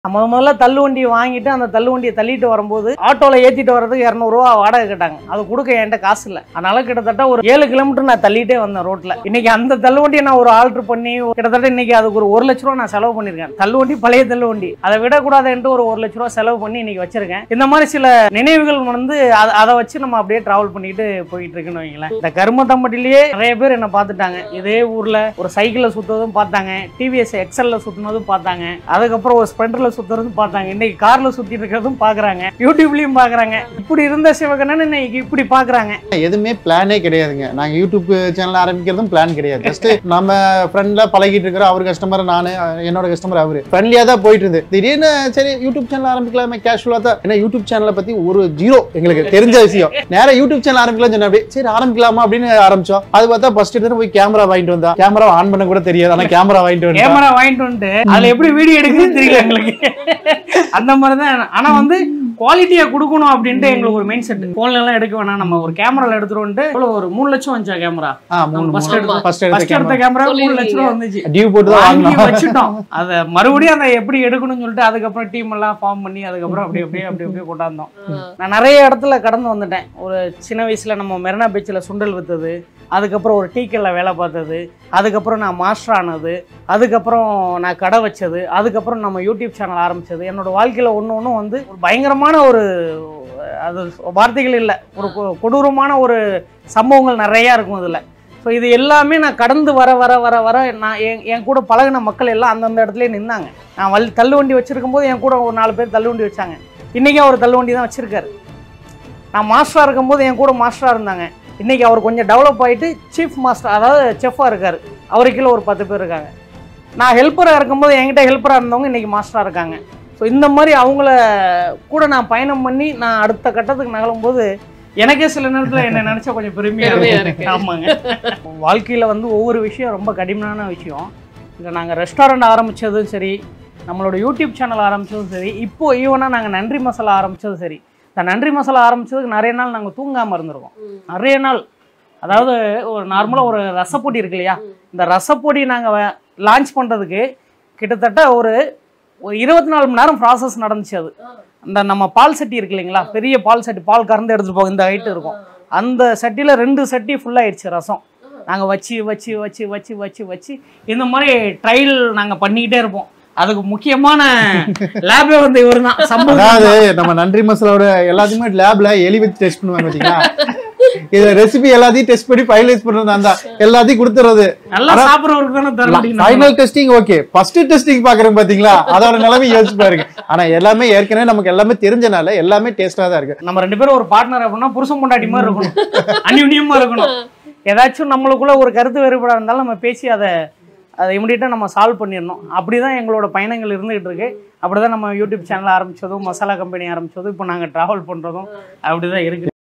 நம்ம முதல்ல தள்ளு வண்டியை வாங்கிட்டு அந்த தள்ளு வண்டியை தள்ளிட்டு வரும்போது ஆட்டோல ஏத்திட்டு வர்றதுக்கு இரநூறுவா வாடகை கேட்டாங்க அது கொடுக்க என்கிட்ட காசு இல்லை அதனால கிட்டத்தட்ட ஒரு ஏழு கிலோமீட்டர் நான் தள்ளிட்டே வந்தேன் ரோட்ல இன்னைக்கு அந்த தள்ளு வண்டியை நான் ஒரு ஆல்டர் பண்ணி கிட்டத்தட்ட இன்னைக்கு அதுக்கு ஒரு ஒரு லட்ச ரூபா நான் செலவு பண்ணிருக்கேன் தள்ளு வண்டி பழைய தள்ளு வண்டி அதை விடக்கூடாதுன்ட்டு ஒரு ஒரு லட்ச ரூபா செலவு பண்ணி இன்னைக்கு வச்சிருக்கேன் இந்த மாதிரி சில நினைவுகள் வந்து அத- அதை வச்சு நம்ம அப்படியே டிராவல் பண்ணிட்டு போயிட்டு இருக்குன்னு வைங்களேன் இந்த கருமத்தம்பட்டிலேயே நிறைய பேர் என்ன பார்த்துட்டாங்க இதே ஊர்ல ஒரு சைக்கிள்ல சுத்துறதும் பார்த்தாங்க டிவிஎஸ் எக்ஸல்ல சுத்துனதும் பார்த்தாங்க அதுக்கப்புறம் ஒரு ஸ்பெண்டர்ல சுத்துறதும் பார்த்தாங்க இன்னைக்கு கார்ல சுத்திட்டு இருக்கிறதும் பாக்குறாங்க யூடியூப்லயும் பாக்குறாங்க இப்படி இருந்த சிவகண்ணன் இன்னைக்கு இப்படி பாக்குறாங்க எதுவுமே பிளானே கிடையாதுங்க நாங்க யூடியூப் சேனல் ஆரம்பிக்கிறதும் பிளான் கிடையாது ஜஸ்ட் நம்ம ஃப்ரெண்ட்ல பழகிட்டு இருக்கிறோம் அவர் கஸ்டமர் நானு என்னோட கஸ்டமர் அவரு ஃப்ரெண்ட்லியா தான் போயிட்டு இருந்து திடீர்னு சரி யூடியூப் சேனல் ஆரம்பிக்கலாமே கேஷுவலா தான் ஏன்னா யூடியூப் சேனலை பத்தி ஒரு ஜீரோ எங்களுக்கு தெரிஞ்ச விஷயம் நேரா யூடியூப் சேனல் ஆரம்பிக்கலாம் சொன்ன அப்படியே சரி ஆரம்பிக்கலாமா அப்படின்னு ஆரம்பிச்சோம் அது பார்த்தா ஃபர்ஸ்ட் எடுத்து போய் கேமரா வாங்கிட்டு வந்தா கேமரா ஆன் பண்ண கூட தெரியாது ஆனா கேமரா வாங்கிட்டு வந்தா கேமரா வாங்கிட்டு வந்துட்டு அதுல எப்படி வீடியோ எடுக்குதுன்னு தெரியல எங்களுக்கு அந்த மாதிரி தான் ஆனா வந்து குவாலிட்டியா கொடுக்கணும் அப்படின்ட்டு எங்களுக்கு ஒரு மெயின் செட் போன்ல எல்லாம் எடுக்க வேணாம் நம்ம ஒரு கேமரால எடுத்துருவோம்ட்டு எவ்வளவு ஒரு மூணு லட்சம் வந்துச்சா கேமரா ஆ மூணு நம்ம first எடுத்த- ஃபர்ஸ்ட் ஃபர்ஸ்ட் எடுத்த எடுத்த கேமரா கேமரா மூணு லட்சம் ரூபா வந்துச்சு டியூ போட்டு தான் வாங்கி வாங்கினோம் வச்சுட்டோம் அத மறுபடியும் அதை எப்படி எடுக்கணும்னு சொல்லிட்டு அதுக்கப்புறம் டீம் எல்லாம் ஃபார்ம் பண்ணி அதுக்கப்புறம் அப்படி அப்படியே அப்படி அப்படியே கொண்டாந்தோம் நான் நிறைய இடத்துல கடந்து வந்துட்டேன் ஒரு சின்ன வயசுல நம்ம மெரினா பீச்சில் சுண்டல் வித்தது அதுக்கப்புறம் ஒரு டீக்கல்ல வேலை பார்த்தது அதுக்கப்புறம் நான் மாஸ்டர் ஆனது அதுக்கப்புறம் நான் கடை வச்சது அதுக்கப்புறம் நம்ம யூடியூப் சேனல் ஆரம்பிச்சது என்னோட வாழ்க்கையில் ஒன்று ஒன்றும் வந்து ஒரு பயங்கரமான ஒரு அது வார்த்தைகள் இல்லை ஒரு கொ- கொடூரமான ஒரு சம்பவங்கள் நிறையா இருக்கும் இதில் ஸோ இது எல்லாமே நான் கடந்து வர வர வர வர நான் என் என் கூட பழகின மக்கள் எல்லாம் அந்தந்த இடத்துலயே நின்னாங்க நான் வல் தள்ளுவண்டி வச்சிருக்கும் போது என் கூட ஒரு நாலு பேர் தள்ளுவண்டி வச்சாங்க இன்றைக்கி அவர் தள்ளுவண்டி தான் வச்சிருக்காரு நான் மாஸ்டராக இருக்கும்போது என் கூட மாஸ்டராக இருந்தாங்க இன்றைக்கி அவர் கொஞ்சம் டெவலப் ஆகிட்டு சீஃப் மாஸ்டர் அதாவது செஃப்பாக இருக்கார் அவருக்கு கீழே ஒரு பத்து பேர் இருக்காங்க நான் ஹெல்ப்பராக இருக்கும்போது என்கிட்ட ஹெல்ப்பராக இருந்தவங்க இன்றைக்கி மாஸ்டராக இருக்காங்க ஸோ இந்த மாதிரி அவங்கள கூட நான் பயணம் பண்ணி நான் அடுத்த கட்டத்துக்கு நகலும்போது எனக்கே சில நேரத்தில் என்ன நினச்சா கொஞ்சம் பெருமையாக பெருமையா இருக்கு இருக்கு. ஆமாங்க வாழ்க்கையில் வந்து ஒவ்வொரு விஷயம் ரொம்ப கடினமான விஷயம் இங்கே நாங்கள் ரெஸ்டாரண்ட் ஆரம்பித்ததும் சரி நம்மளோட யூடியூப் சேனல் ஆரம்பித்ததும் சரி இப்போ ஈவனாக நாங்கள் நன்றி மசாலா ஆரம்பித்ததும் சரி இந்த நன்றி மசாலா ஆரம்பித்ததுக்கு நிறைய நாள் நாங்கள் தூங்காமல் இருந்திருக்கோம் நிறைய நாள் அதாவது ஒரு நார்மலாக ஒரு ரசப்பொடி இருக்கு இல்லையா இந்த ரசப்பொடி நாங்கள் லான்ச் பண்ணுறதுக்கு கிட்டத்தட்ட ஒரு ஒரு இருபத்தி நாலு மணி நேரம் ப்ராசஸ் நடந்துச்சு அது அந்த நம்ம பால் சட்டி இருக்கு இல்லைங்களா பெரிய பால் சட்டி பால் கறந்து எடுத்துட்டு போகும் இந்த ஹைட் இருக்கும் அந்த சட்டியில் ரெண்டு சட்டி ஃபுல்லாகிடுச்சு ரசம் நாங்கள் வச்சு வச்சு வச்சு வச்சு வச்சு வச்சு இந்த மாதிரி ட்ரையல் நாங்கள் பண்ணிக்கிட்டே இருப்போம் அதுக்கு முக்கியமான லேபே வந்து இவர் தான் சம்பவம் அதாவது நம்ம நன்றி மசாலாவோட எல்லாத்தையுமே லேப்ல எலி வச்சு டெஸ்ட் பண்ணுவாங்க பாத்தீங்களா இது ரெசிபி எல்லாத்தையும் டெஸ்ட் பண்ணி ஃபைனலைஸ் பண்றது அந்த எல்லாத்தையும் கொடுத்துறது நல்லா சாப்பிட்றவருக்கு தானே தர முடியும் final testing okay first testing பாக்குறேன் பாத்தீங்களா அதோட நிலைமை யோசிச்சு பாருங்க ஆனா எல்லாமே ஏற்கனவே நமக்கு எல்லாமே தெரிஞ்சனால எல்லாமே டேஸ்டா தான் இருக்கு நம்ம ரெண்டு பேரும் ஒரு பார்ட்னர் அப்படின்னா புருஷன் பொண்டாட்டி மாதிரி இருக்கணும் அந்யுன்யமா இருக்கணும் ஏதாச்சும் நம்மளுக்குள்ள ஒரு கருத்து வேறுபாடாக இருந்தாலும் நம்ம பேசி அதை அதை இமிடியட்டாக நம்ம சால்வ் பண்ணிடணும் அப்படி தான் எங்களோட பயணங்கள் இருந்துகிட்டு இருக்கு அப்படி தான் நம்ம யூடியூப் சேனல் ஆரம்பிச்சதும் மசாலா கம்பெனி ஆரம்பிச்சதும் இப்போ நாங்கள் ட்ராவல் பண்ணுறதும் அப்படி தான் இருக்குது